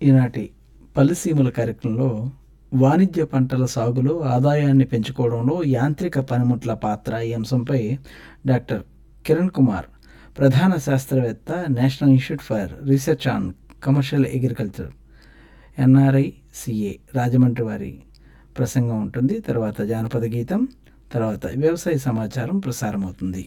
ఈనాటి పల్లెసీమల కార్యక్రమంలో వాణిజ్య పంటల సాగులో ఆదాయాన్ని పెంచుకోవడంలో యాంత్రిక పనిముట్ల పాత్ర ఈ అంశంపై డాక్టర్ కిరణ్ కుమార్ ప్రధాన శాస్త్రవేత్త national institute for research on commercial agriculture NRI CA Rajahmundry వారి ప్రసంగం ఉంటుంది తర్వాత జానపద గీతం తర్వాత వ్యవసాయ సమాచారం ప్రసారమవుతుంది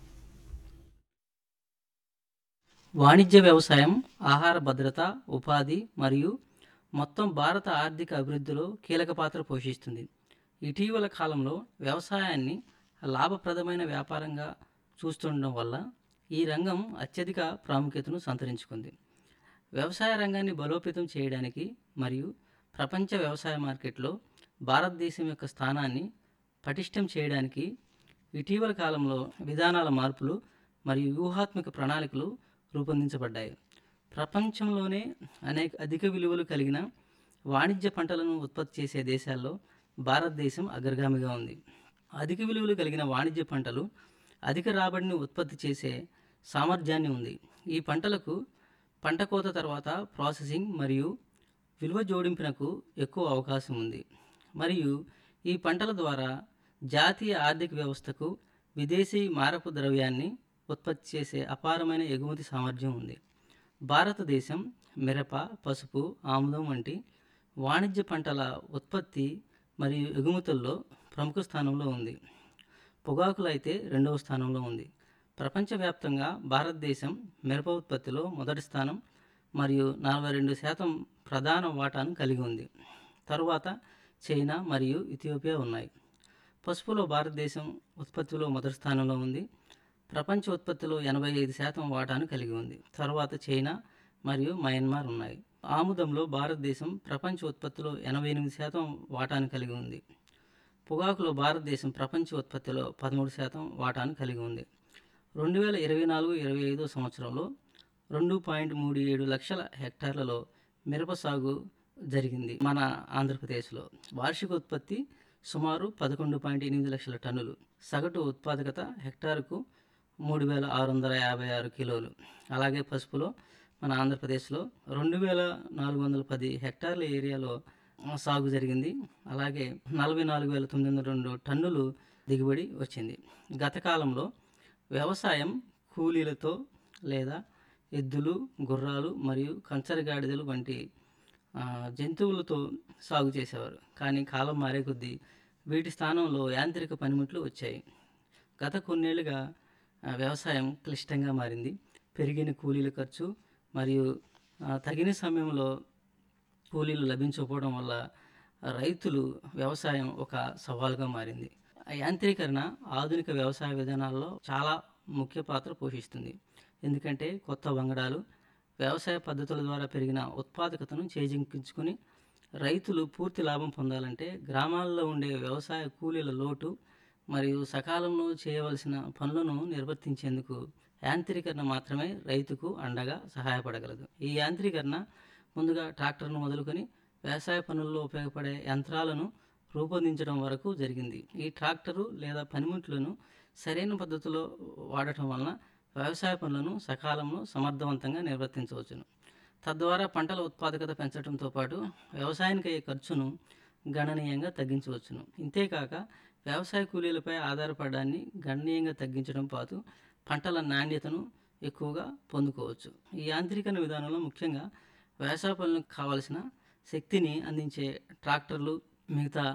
వాణిజ్య వ్యవసాయం ఆహార భద్రత ఉపాధి మరియు మొత్తం భారత ఆర్థిక అభివృద్ధిలో కీలక పాత్ర పోషిస్తుంది ఇటీవల కాలంలో వ్యవసాయాన్ని లాభప్రదమైన వ్యాపారంగా చూస్తుండడం వల్ల ఈ రంగం అత్యధిక ప్రాముఖ్యతను సంతరించుకుంది వ్యవసాయ రంగాన్ని బలోపేతం చేయడానికి మరియు ప్రపంచ వ్యవసాయ మార్కెట్లో భారతదేశం యొక్క స్థానాన్ని పటిష్టం చేయడానికి ఇటీవల కాలంలో విధానాల మార్పులు మరియు వ్యూహాత్మక ప్రణాళికలు రూపొందించబడ్డాయి ప్రపంచంలోనే అనేక అధిక విలువలు కలిగిన వాణిజ్య పంటలను ఉత్పత్తి చేసే దేశాల్లో భారతదేశం అగ్రగామిగా ఉంది అధిక విలువలు కలిగిన వాణిజ్య పంటలు అధిక రాబడిని ఉత్పత్తి చేసే సామర్థ్యాన్ని ఉంది ఈ పంటలకు పంట కోత తర్వాత ప్రాసెసింగ్ మరియు విలువ జోడింపునకు ఎక్కువ అవకాశం ఉంది మరియు ఈ పంటల ద్వారా జాతీయ ఆర్థిక వ్యవస్థకు విదేశీ మారపు ద్రవ్యాన్ని ఉత్పత్తి చేసే అపారమైన ఎగుమతి సామర్థ్యం ఉంది భారతదేశం మిరప పసుపు ఆముదం వంటి వాణిజ్య పంటల ఉత్పత్తి మరియు ఎగుమతుల్లో ప్రముఖ స్థానంలో ఉంది పొగాకులు అయితే రెండవ స్థానంలో ఉంది ప్రపంచవ్యాప్తంగా భారతదేశం మిరప ఉత్పత్తిలో మొదటి స్థానం మరియు నలభై రెండు శాతం ప్రధాన వాటాను కలిగి ఉంది తరువాత చైనా మరియు ఇథియోపియా ఉన్నాయి పసుపులో భారతదేశం ఉత్పత్తిలో మొదటి స్థానంలో ఉంది ప్రపంచ ఉత్పత్తిలో ఎనభై ఐదు శాతం వాటాను కలిగి ఉంది తరువాత చైనా మరియు మయన్మార్ ఉన్నాయి ఆముదంలో భారతదేశం ప్రపంచ ఉత్పత్తిలో ఎనభై ఎనిమిది శాతం వాటాను కలిగి ఉంది పొగాకులో భారతదేశం ప్రపంచ ఉత్పత్తిలో పదమూడు శాతం వాటాను కలిగి ఉంది రెండు వేల ఇరవై నాలుగు ఇరవై ఐదో సంవత్సరంలో రెండు పాయింట్ మూడు ఏడు లక్షల హెక్టార్లలో మిరప సాగు జరిగింది మన ఆంధ్రప్రదేశ్లో వార్షిక ఉత్పత్తి సుమారు పదకొండు పాయింట్ ఎనిమిది లక్షల టన్నులు సగటు ఉత్పాదకత హెక్టారుకు మూడు వేల ఆరు వందల యాభై ఆరు కిలోలు అలాగే పసుపులో మన ఆంధ్రప్రదేశ్లో రెండు వేల నాలుగు వందల పది హెక్టార్ల ఏరియాలో ఆ, సాగు జరిగింది అలాగే నలభై నాలుగు వేల తొమ్మిది వందల రెండు టన్నులు దిగుబడి వచ్చింది గత కాలంలో వ్యవసాయం కూలీలతో లేదా ఎద్దులు గుర్రాలు మరియు కంచరగాడిదలు వంటి ఆ, జంతువులతో సాగు చేసేవారు కానీ కాలం మారే కొద్దీ వీటి స్థానంలో యాంత్రిక పనిముట్లు వచ్చాయి గత కొన్నేళ్లుగా ఆ, వ్యవసాయం క్లిష్టంగా మారింది పెరిగిన కూలీల ఖర్చు మరియు ఆ, తగిన సమయంలో కూలీలు లభించకపోవడం వల్ల రైతులు వ్యవసాయం ఒక సవాలుగా మారింది ఆ యాంత్రీకరణ ఆధునిక వ్యవసాయ విధానాల్లో చాలా ముఖ్య పాత్ర పోషిస్తుంది ఎందుకంటే కొత్త వంగడాలు వ్యవసాయ పద్ధతుల ద్వారా పెరిగిన ఉత్పాదకతను చేజింకించుకుని రైతులు పూర్తి లాభం పొందాలంటే గ్రామాల్లో ఉండే వ్యవసాయ కూలీల లోటు మరియు సకాలంలో చేయవలసిన పనులను నిర్వర్తించేందుకు యాంత్రీకరణ మాత్రమే రైతుకు అండగా సహాయపడగలదు ఈ యాంత్రీకరణ ముందుగా ట్రాక్టర్ను మొదలుకొని వ్యవసాయ పనుల్లో ఉపయోగపడే యంత్రాలను రూపొందించడం వరకు జరిగింది ఈ ట్రాక్టరు లేదా పనిముట్లను సరైన పద్ధతిలో వాడటం వలన వ్యవసాయ పనులను సకాలంలో సమర్థవంతంగా నిర్వర్తించవచ్చును తద్వారా పంటల ఉత్పాదకత పెంచడంతో పాటు వ్యవసాయానికి అయ్యే ఖర్చును గణనీయంగా తగ్గించవచ్చును ఇంతేకాక వ్యవసాయ కూలీలపై ఆధారపడడాన్ని గణనీయంగా తగ్గించడం పాటు పంటల నాణ్యతను ఎక్కువగా పొందుకోవచ్చు ఈ యాంత్రీకరణ విధానంలో ముఖ్యంగా వ్యవసాయ పనులకు కావలసిన శక్తిని అందించే ట్రాక్టర్లు మిగతా